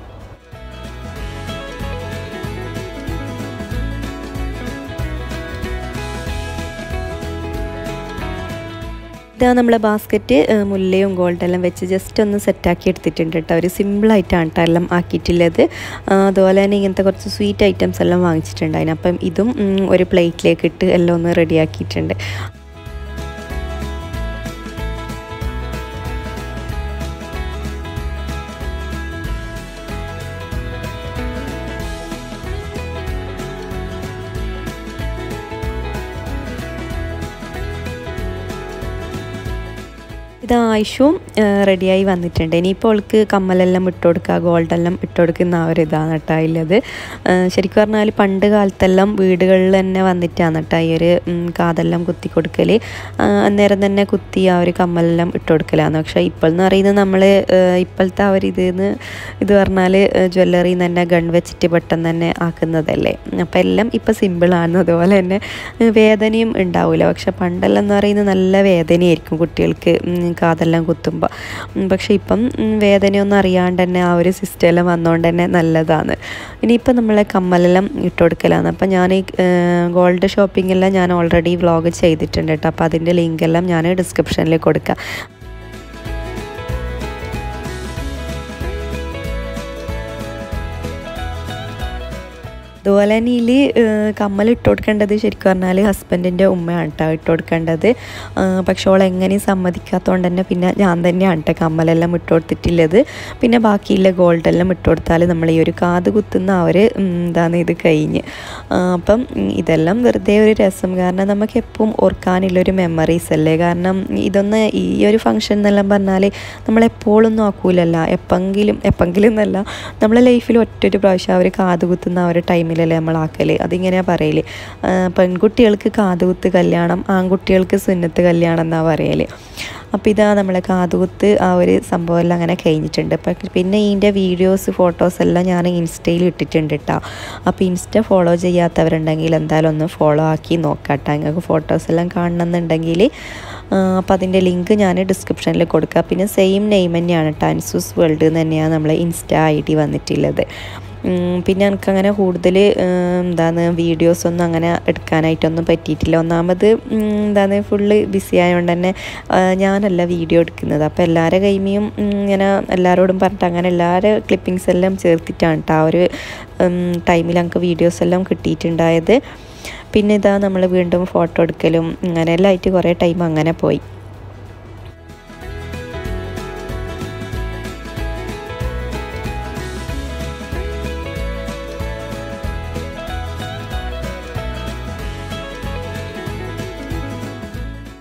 ഇതാ നമ്മളെ ബാസ്ക്കറ്റ് മുല്ലയും ഗോൾഡെല്ലാം വെച്ച് ജസ്റ്റ് ഒന്ന് സെറ്റാക്കി എടുത്തിട്ടുണ്ട് കേട്ടോ ഒരു സിമ്പിളായിട്ടാണ് കേട്ടോ എല്ലാം ആക്കിയിട്ടുള്ളത് അതുപോലെ തന്നെ ഇങ്ങനത്തെ കുറച്ച് സ്വീറ്റ് ഐറ്റംസ് എല്ലാം വാങ്ങിച്ചിട്ടുണ്ടായിരുന്നു അപ്പം ഇതും ഒരു പ്ലേറ്റിലേക്ക് ഇട്ട് എല്ലാം ഒന്ന് റെഡിയാക്കിയിട്ടുണ്ട് ഇത് ആയിഷും റെഡിയായി വന്നിട്ടുണ്ട് ഇനിയിപ്പോൾ അവൾക്ക് കമ്മലെല്ലാം ഇട്ട് കൊടുക്കുക ഗോൾഡെല്ലാം ഇട്ട് കൊടുക്കുന്ന ആ ഒരു ഇതാണ് കേട്ടോ ഉള്ളത് ശരിക്കും പറഞ്ഞാൽ പണ്ട് കാലത്തെല്ലാം വീടുകളിൽ തന്നെ വന്നിട്ടാണ് കേട്ടോ ഈ ഒരു കാതെല്ലാം കുത്തി കൊടുക്കൽ അന്നേരം തന്നെ കുത്തി ആ ഒരു കമ്മലെല്ലാം ഇട്ട് കൊടുക്കലാണ് പക്ഷേ ഇപ്പോൾ എന്ന് പറയുന്നത് നമ്മൾ ഇപ്പോഴത്തെ ആ ഒരു ഇതിന്ന് ഇത് പറഞ്ഞാൽ ജ്വല്ലറിയിൽ തന്നെ ഗൺ വെച്ചിട്ട് പെട്ടെന്ന് തന്നെ ആക്കുന്നതല്ലേ അപ്പോൾ എല്ലാം ഇപ്പോൾ സിമ്പിളാണ് അതുപോലെ തന്നെ വേദനയും ഉണ്ടാവില്ല പക്ഷെ പണ്ടെല്ലാം എന്ന് പറയുന്നത് നല്ല വേദനയായിരിക്കും കുട്ടികൾക്ക് കാതെല്ലാം കുത്തുമ്പോൾ പക്ഷേ ഇപ്പം വേദനയൊന്നും അറിയാണ്ട് തന്നെ ആ ഒരു സിസ്റ്റം എല്ലാം വന്നുകൊണ്ട് തന്നെ നല്ലതാണ് ഇനിയിപ്പം നമ്മളെ കമ്മലെല്ലാം ഇട്ട് കൊടുക്കലാണ് അപ്പം ഞാൻ ഈ ഗോൾഡ് ഷോപ്പിംഗ് എല്ലാം ഞാൻ ഓൾറെഡി വ്ളോഗ് ചെയ്തിട്ടുണ്ട് കേട്ടോ അപ്പോൾ അതിൻ്റെ ലിങ്ക് എല്ലാം ഞാൻ ഡിസ്ക്രിപ്ഷനിൽ കൊടുക്കാം അതുപോലെ തന്നെ ഇതിൽ കമ്മൽ ഇട്ട് കൊടുക്കേണ്ടത് ശരിക്കും പറഞ്ഞാൽ ഹസ്ബൻഡിൻ്റെ ഉമ്മയാണ് കേട്ടോ ഇട്ട് കൊടുക്കേണ്ടത് പക്ഷെ ഓൾ എങ്ങനെയും സമ്മതിക്കാത്തതുകൊണ്ട് തന്നെ പിന്നെ ഞാൻ തന്നെയാണ് കേട്ടോ കമ്മലെല്ലാം ഇട്ട് കൊടുത്തിട്ടുള്ളത് പിന്നെ ബാക്കിയുള്ള ഗോൾഡെല്ലാം ഇട്ട് കൊടുത്താൽ നമ്മൾ ഈ ഒരു കാത് കുത്തുന്ന ആ ഒരു എന്താണ് ഇത് കഴിഞ്ഞ് അപ്പം ഇതെല്ലാം വെറുതെ ഒരു രസം കാരണം നമുക്ക് എപ്പോഴും ഓർക്കാനുള്ളൊരു മെമ്മറീസ് അല്ലേ കാരണം ഇതൊന്ന് ഈ ഒരു ഫംഗ്ഷൻ എന്നെല്ലാം പറഞ്ഞാൽ നമ്മളെപ്പോഴൊന്നും ആക്കൂലല്ല എപ്പെങ്കിലും എപ്പെങ്കിലും എന്നല്ല നമ്മളെ ലൈഫിൽ ഒറ്റൊരു പ്രാവശ്യം അവർ കാത് കുത്തുന്ന ആ ഒരു ടൈമിലല്ലേ നമ്മൾ ആക്കൽ അതിങ്ങനെയാണ് പറയൽ പെൺകുട്ടികൾക്ക് കാതുകുത്ത് കല്യാണം ആൺകുട്ടികൾക്ക് സുന്നത്ത് കല്യാണം എന്നാണ് പറയൽ അപ്പോൾ ഇതാ നമ്മളെ കാതുകുത്ത് ആ ഒരു സംഭവമെല്ലാം അങ്ങനെ കഴിഞ്ഞിട്ടുണ്ട് അപ്പം പിന്നെ ഇതിൻ്റെ വീഡിയോസ് ഫോട്ടോസ് എല്ലാം ഞാൻ ഇൻസ്റ്റയിൽ ഇട്ടിട്ടുണ്ട് കേട്ടോ അപ്പോൾ ഇൻസ്റ്റ ഫോളോ ചെയ്യാത്തവരുണ്ടെങ്കിൽ എന്തായാലും ഒന്ന് ഫോളോ ആക്കി നോക്കാം കേട്ടോ നിങ്ങൾക്ക് ഫോട്ടോസ് എല്ലാം കാണണമെന്നുണ്ടെങ്കിൽ അപ്പോൾ അതിൻ്റെ ലിങ്ക് ഞാൻ ഡിസ്ക്രിപ്ഷനിൽ കൊടുക്കുക പിന്നെ സെയിം നെയിം തന്നെയാണ് കേട്ടോ അൻസൂസ് വേൾഡ് തന്നെയാണ് നമ്മളെ ഇൻസ്റ്റ ഐ ഡി വന്നിട്ടുള്ളത് പിന്നെ എനിക്കങ്ങനെ കൂടുതൽ എന്താണ് വീഡിയോസൊന്നും അങ്ങനെ എടുക്കാനായിട്ടൊന്നും പറ്റിയിട്ടില്ല ഒന്നാമത് എന്താണ് ഫുള്ള് ബിസി ആയതുകൊണ്ട് തന്നെ ഞാനല്ല വീഡിയോ എടുക്കുന്നത് അപ്പോൾ എല്ലാവരുടെ കൈമിയും ഇങ്ങനെ എല്ലാവരോടും പറഞ്ഞിട്ട് അങ്ങനെ എല്ലാവരുടെ ക്ലിപ്പിങ്സ് എല്ലാം ചേർത്തിട്ടാണ് കേട്ടോ ആ ഒരു ടൈമിൽ ഞങ്ങൾക്ക് വീഡിയോസ് എല്ലാം കിട്ടിയിട്ടുണ്ടായത് പിന്നെ ഇതാ നമ്മൾ വീണ്ടും ഫോട്ടോ എടുക്കലും അങ്ങനെ എല്ലാം ആയിട്ട് കുറേ ടൈം അങ്ങനെ പോയി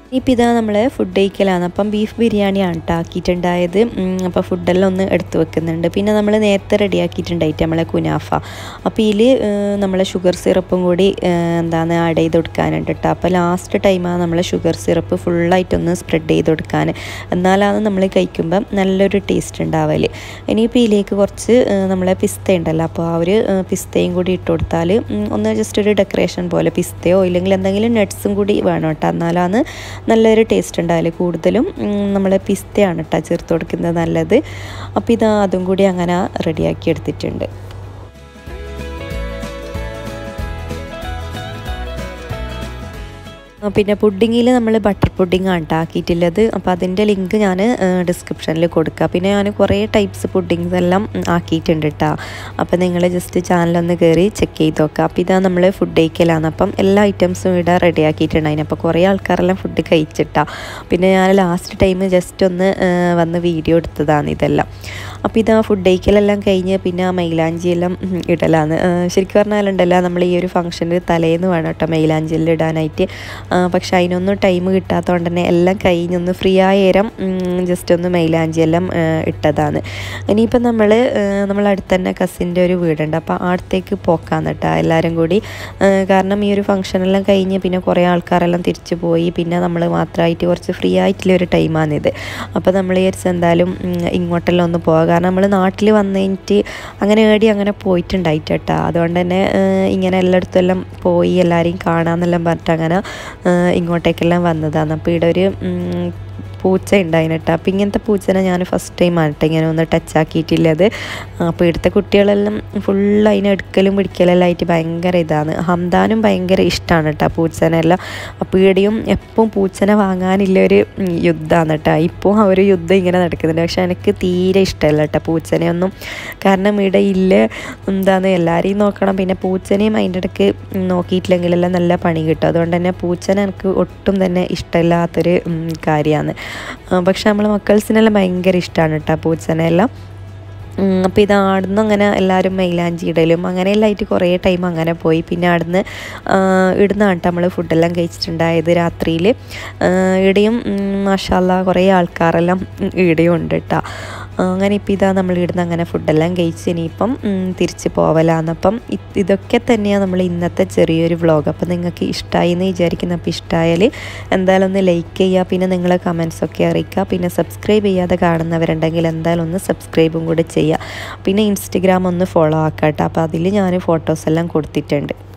ഇപ്പം ഇതാ നമ്മൾ ഫുഡ് കഴിക്കലാണ് അപ്പം ബീഫ് ബിരിയാണിയാണ് കേട്ടോ ആക്കിയിട്ടുണ്ടായത് അപ്പോൾ ഫുഡെല്ലാം ഒന്ന് എടുത്ത് വെക്കുന്നുണ്ട് പിന്നെ നമ്മൾ നേരത്തെ റെഡിയാക്കിയിട്ടുണ്ടായിട്ട് നമ്മളെ കുനാഫ അപ്പോൾ ഇതിൽ നമ്മളെ ഷുഗർ സിറപ്പും കൂടി എന്താണ് ആഡ് ചെയ്ത് കൊടുക്കാനുണ്ട് കേട്ടോ അപ്പോൾ ലാസ്റ്റ് ടൈമാണ് നമ്മൾ ഷുഗർ സിറപ്പ് ഫുള്ളായിട്ടൊന്ന് സ്പ്രെഡ് ചെയ്ത് കൊടുക്കാൻ എന്നാലാണ് നമ്മൾ കഴിക്കുമ്പം നല്ലൊരു ടേസ്റ്റ് ഉണ്ടാവല് ഇനിയിപ്പോൾ ഇതിലേക്ക് കുറച്ച് നമ്മളെ പിസ്ത ഉണ്ടല്ലോ അപ്പോൾ ആ ഒരു പിസ്തയും കൂടി ഇട്ട് കൊടുത്താൽ ഒന്ന് ജസ്റ്റ് ഒരു ഡെക്കറേഷൻ പോലെ പിസ്തയോ ഇല്ലെങ്കിൽ എന്തെങ്കിലും നട്ട്സും കൂടി വേണം കേട്ടോ എന്നാലാണ് നല്ലൊരു ടേസ്റ്റ് ഉണ്ടാവില്ല കൂടുതലും നമ്മൾ പിസ്തയാണ് കേട്ടോ ചേർത്ത് കൊടുക്കുന്നത് നല്ലത് അപ്പോൾ ഇത് അതും കൂടി അങ്ങനെ റെഡിയാക്കി എടുത്തിട്ടുണ്ട് പിന്നെ പുഡിങ്ങിൽ നമ്മൾ ബട്ടർ പുഡിംഗ് ആണ് ആക്കിയിട്ടുള്ളത് അപ്പോൾ അതിൻ്റെ ലിങ്ക് ഞാൻ ഡിസ്ക്രിപ്ഷനിൽ കൊടുക്കുക പിന്നെ ഞാൻ കുറേ ടൈപ്സ് പുഡിങ്സ് എല്ലാം ആക്കിയിട്ടുണ്ട് കേട്ടോ അപ്പോൾ നിങ്ങൾ ജസ്റ്റ് ചാനലൊന്ന് കയറി ചെക്ക് ചെയ്ത് നോക്കുക അപ്പോൾ ഇതാ നമ്മൾ ഫുഡ് കഴിക്കലാണ് അപ്പം എല്ലാ ഐറ്റംസും ഇവിടെ റെഡി ആക്കിയിട്ടുണ്ട് അതിനപ്പോൾ കുറേ ആൾക്കാരെല്ലാം ഫുഡ് കഴിച്ചിട്ടാ പിന്നെ ഞാൻ ലാസ്റ്റ് ടൈം ജസ്റ്റ് ഒന്ന് വന്ന് വീഡിയോ എടുത്തതാണ് ഇതെല്ലാം അപ്പോൾ ഇതാ ഫുഡ് കഴിക്കലെല്ലാം കഴിഞ്ഞ് പിന്നെ മൈലാഞ്ചിയെല്ലാം ഇടലാണ് ശരിക്കും പറഞ്ഞാലുണ്ടല്ലോ നമ്മൾ ഈ ഒരു ഫംഗ്ഷനിൽ തലേന്ന് വേണം കേട്ടോ മൈലാഞ്ചിയെല്ലാം ഇടാനായിട്ട് പക്ഷെ അതിനൊന്നും ടൈം കിട്ടാത്തതുകൊണ്ട് തന്നെ എല്ലാം കഴിഞ്ഞൊന്ന് ഫ്രീ ആയേരം ജസ്റ്റ് ഒന്ന് മൈലാഞ്ചി എല്ലാം ഇട്ടതാണ് ഇനിയിപ്പം നമ്മൾ നമ്മളടുത്ത് തന്നെ കസിൻ്റെ ഒരു വീടുണ്ട് അപ്പോൾ അടുത്തേക്ക് പോക്കാന്ന് കേട്ടോ എല്ലാവരും കൂടി കാരണം ഈ ഒരു ഫംഗ്ഷനെല്ലാം കഴിഞ്ഞ് പിന്നെ കുറേ ആൾക്കാരെല്ലാം തിരിച്ചു പോയി പിന്നെ നമ്മൾ മാത്രമായിട്ട് കുറച്ച് ഫ്രീ ആയിട്ടുള്ള ഒരു ടൈമാണിത് അപ്പോൾ നമ്മൾ വിചാരിച്ച് എന്തായാലും ഇങ്ങോട്ടെല്ലാം ഒന്ന് പോകാം കാരണം നമ്മൾ നാട്ടിൽ വന്നു കഴിഞ്ഞിട്ട് അങ്ങനെ ഏടി അങ്ങനെ പോയിട്ടുണ്ടായിട്ട് കേട്ടോ അതുകൊണ്ട് തന്നെ ഇങ്ങനെ എല്ലായിടത്തും എല്ലാം പോയി എല്ലാവരെയും കാണാമെന്നെല്ലാം പറഞ്ഞിട്ട് അങ്ങനെ ഇങ്ങോട്ടേക്കെല്ലാം വന്നതാണ് അപ്പോൾ ഇവിടെ ഒരു പൂച്ച ഉണ്ടായിന് കേട്ടോ അപ്പോൾ ഇങ്ങനത്തെ പൂച്ചനെ ഞാൻ ഫസ്റ്റ് ടൈമാണ് കേട്ടോ ഇങ്ങനെ ഒന്ന് ടച്ച് ആക്കിയിട്ടില്ലത് അപ്പോൾ ഇവിടുത്തെ കുട്ടികളെല്ലാം ഫുൾ അതിനെ എടുക്കലും പിടിക്കലെല്ലാം ആയിട്ട് ഭയങ്കര ഇതാണ് ഹംദാനും ഭയങ്കര ഇഷ്ടമാണ് കേട്ടോ പൂച്ചനെല്ലാം അപ്പോൾ ഇവിടെയും എപ്പം പൂച്ചനെ വാങ്ങാനില്ല ഒരു യുദ്ധമാണ് കേട്ടോ ഇപ്പോൾ ആ ഒരു യുദ്ധം ഇങ്ങനെ നടക്കുന്നുണ്ട് പക്ഷെ എനിക്ക് തീരെ ഇഷ്ടമല്ല കേട്ടോ പൂച്ചനെയൊന്നും കാരണം ഇവിടെ ഇല്ല എന്താണ് എല്ലാവരെയും നോക്കണം പിന്നെ പൂച്ചനെയും അതിൻ്റെ ഇടയ്ക്ക് നോക്കിയിട്ടില്ലെങ്കിലെല്ലാം നല്ല പണി കിട്ടും അതുകൊണ്ട് തന്നെ പൂച്ചനെ എനിക്ക് ഒട്ടും തന്നെ ഇഷ്ടമില്ലാത്തൊരു കാര്യമാണ് പക്ഷെ നമ്മൾ മക്കൾസിനെല്ലാം ഭയങ്കര ഇഷ്ടമാണ് കേട്ടോ പൂച്ചനെല്ലാം അപ്പോൾ ഇത് ആടുന്ന് അങ്ങനെ എല്ലാവരും മൈലാഞ്ചി ഇടലും അങ്ങനെയെല്ലാം ആയിട്ട് കുറേ ടൈം അങ്ങനെ പോയി പിന്നെ ആടുന്ന് ഇടുന്നാണ് കേട്ടോ നമ്മൾ ഫുഡെല്ലാം കഴിച്ചിട്ടുണ്ടായത് രാത്രിയിൽ ഇടയും മാഷാല്ല കുറേ ആൾക്കാരെല്ലാം ഇടയും ഉണ്ട് കേട്ടോ അങ്ങനെ ഇപ്പം ഇതാ നമ്മൾ ഇടുന്ന അങ്ങനെ ഫുഡെല്ലാം കഴിച്ച് ഇനിയിപ്പം തിരിച്ച് പോവലാന്നപ്പം ഇതൊക്കെ തന്നെയാണ് നമ്മൾ ഇന്നത്തെ ചെറിയൊരു വ്ളോഗ് അപ്പോൾ നിങ്ങൾക്ക് ഇഷ്ടമായി എന്ന് വിചാരിക്കുന്ന അപ്പോൾ ഇഷ്ടമായാൽ എന്തായാലും ഒന്ന് ലൈക്ക് ചെയ്യുക പിന്നെ നിങ്ങളെ കമൻസൊക്കെ അറിയിക്കുക പിന്നെ സബ്സ്ക്രൈബ് ചെയ്യാതെ കാണുന്നവരുണ്ടെങ്കിൽ എന്തായാലും ഒന്ന് സബ്സ്ക്രൈബും കൂടെ ചെയ്യുക പിന്നെ ഇൻസ്റ്റഗ്രാം ഒന്ന് ഫോളോ ആക്കാം കേട്ടോ അപ്പോൾ അതിൽ ഞാൻ ഫോട്ടോസ് എല്ലാം കൊടുത്തിട്ടുണ്ട്